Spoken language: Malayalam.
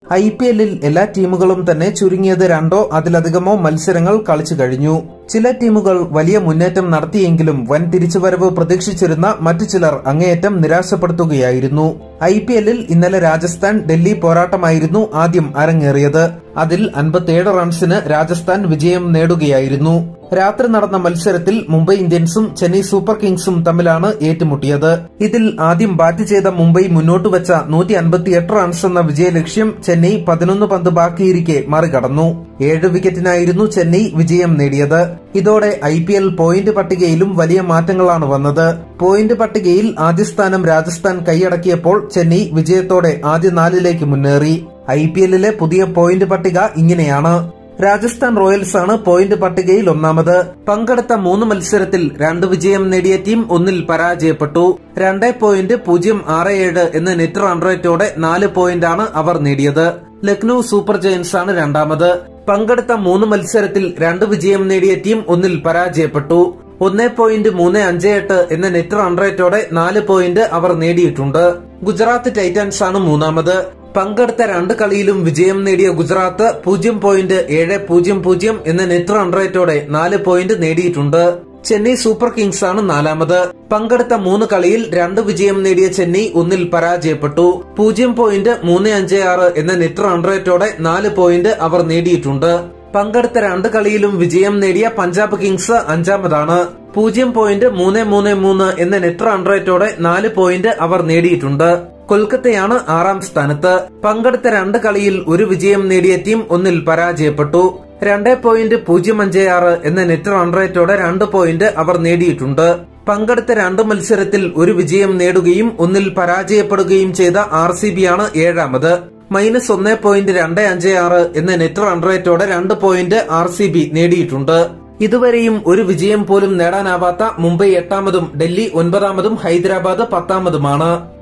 ഐ പി എല്ലിൽ എല്ലാ ടീമുകളും തന്നെ ചുരുങ്ങിയത് രണ്ടോ അതിലധികമോ മത്സരങ്ങൾ കളിച്ചു കഴിഞ്ഞു ചില ടീമുകൾ വലിയ മുന്നേറ്റം നടത്തിയെങ്കിലും വൻ തിരിച്ചുവരവ് പ്രതീക്ഷിച്ചിരുന്ന മറ്റു ചിലർ അങ്ങേയറ്റം നിരാശപ്പെടുത്തുകയായിരുന്നു ഐ പി എല്ലിൽ ഇന്നലെ രാജസ്ഥാൻ ഡൽഹി പോരാട്ടമായിരുന്നു ആദ്യം അരങ്ങേറിയത് അതിൽ അൻപത്തിയേഴ് റൺസിന് രാജസ്ഥാൻ വിജയം നേടുകയായിരുന്നു രാത്രി നടന്ന മത്സരത്തിൽ മുംബൈ ഇന്ത്യൻസും ചെന്നൈ സൂപ്പർ കിങ്സും തമ്മിലാണ് ഏറ്റുമുട്ടിയത് ഇതിൽ ആദ്യം ബാറ്റ് ചെയ്ത മുംബൈ മുന്നോട്ട് വെച്ച നൂറ്റി അൻപത്തിയെട്ട് റൺസ് എന്ന വിജയലക്ഷ്യം ചെന്നൈ പതിനൊന്ന് പന്ത് ബാക്കിയിരിക്കെ മറികടന്നു ഏഴ് വിക്കറ്റിനായിരുന്നു ചെന്നൈ വിജയം നേടിയത് ഇതോടെ ഐ പി എൽ പോയിന്റ് പട്ടികയിലും വലിയ മാറ്റങ്ങളാണ് വന്നത് പോയിന്റ് പട്ടികയിൽ ആദ്യ സ്ഥാനം രാജസ്ഥാൻ കൈയടക്കിയപ്പോൾ ചെന്നൈ വിജയത്തോടെ ആദ്യ നാലിലേക്ക് മുന്നേറി ഐ പി എല്ലിലെ പുതിയ പോയിന്റ് പട്ടിക ഇങ്ങനെയാണ് രാജസ്ഥാൻ റോയൽസ് ആണ് പോയിന്റ് പട്ടികയിൽ ഒന്നാമത് പങ്കെടുത്ത മൂന്ന് മത്സരത്തിൽ രണ്ട് വിജയം നേടിയ ടീം ഒന്നിൽ പരാജയപ്പെട്ടു രണ്ട് പോയിന്റ് പൂജ്യം ആറ് ഏഴ് എന്ന നെറ്റ് റൺ റേറ്റോടെ നാല് പോയിന്റാണ് അവർ നേടിയത് ലക്നൌ സൂപ്പർ ജയൻസ് ആണ് രണ്ടാമത് പങ്കെടുത്ത മൂന്ന് മത്സരത്തിൽ രണ്ട് വിജയം നേടിയ ടീം ഒന്നിൽ പരാജയപ്പെട്ടു ഒന്ന് പോയിന്റ് മൂന്ന് അഞ്ച് എട്ട് എന്ന നെറ്റ് റൺ റേറ്റോടെ നാല് പോയിന്റ് അവർ നേടിയിട്ടുണ്ട് ഗുജറാത്ത് ടൈറ്റൻസ് ആണ് മൂന്നാമത് പങ്കെടുത്ത രണ്ട് കളിയിലും വിജയം നേടിയ ഗുജറാത്ത് പൂജ്യം പോയിന്റ് ഏഴ് പൂജ്യം പൂജ്യം എന്ന നെറ്റ് റൺ റേറ്റോടെ നാല് പോയിന്റ് നേടിയിട്ടുണ്ട് ചെന്നൈ സൂപ്പർ കിങ്സ് ആണ് നാലാമത് പങ്കെടുത്ത മൂന്ന് കളിയിൽ രണ്ട് വിജയം നേടിയ ചെന്നൈ ഒന്നിൽ പരാജയപ്പെട്ടു പൂജ്യം പോയിന്റ് മൂന്ന് അഞ്ച് ആറ് എന്ന നെറ്റ് റൺ റേറ്റോടെ നാല് പോയിന്റ് അവർ നേടിയിട്ടുണ്ട് പങ്കെടുത്ത രണ്ട് കളിയിലും വിജയം നേടിയ പഞ്ചാബ് കിങ്സ് അഞ്ചാമതാണ് പൂജ്യം പോയിന്റ് മൂന്ന് മൂന്ന് മൂന്ന് എന്ന നെറ്റ് റൺ റേറ്റോടെ നാല് പോയിന്റ് അവർ നേടിയിട്ടുണ്ട് കൊൽക്കത്തയാണ് ആറാം സ്ഥാനത്ത് പങ്കെടുത്ത രണ്ട് കളിയിൽ ഒരു വിജയം നേടിയ ടീം ഒന്നിൽ പരാജയപ്പെട്ടു രണ്ട് പോയിന്റ് പൂജ്യം അഞ്ച് ആറ് എന്ന നെറ്റ് റൺ റേറ്റോടെ രണ്ട് പോയിന്റ് അവർ നേടിയിട്ടുണ്ട് പങ്കെടുത്ത രണ്ട് മത്സരത്തിൽ ഒരു വിജയം നേടുകയും ഒന്നിൽ പരാജയപ്പെടുകയും ചെയ്ത ആർ സി ബി ആണ് ഏഴാമത് മൈനസ് ഒന്ന് പോയിന്റ് രണ്ട് അഞ്ച് ആറ് എന്ന നെറ്റ് റൺ റേറ്റോടെ രണ്ട് പോയിന്റ് ആർ സി ബി നേടിയിട്ടുണ്ട് ഇതുവരെയും ഒരു വിജയം പോലും നേടാനാവാത്ത മുംബൈ എട്ടാമതും ഡൽഹി ഒൻപതാമതും ഹൈദരാബാദ് പത്താമതുമാണ്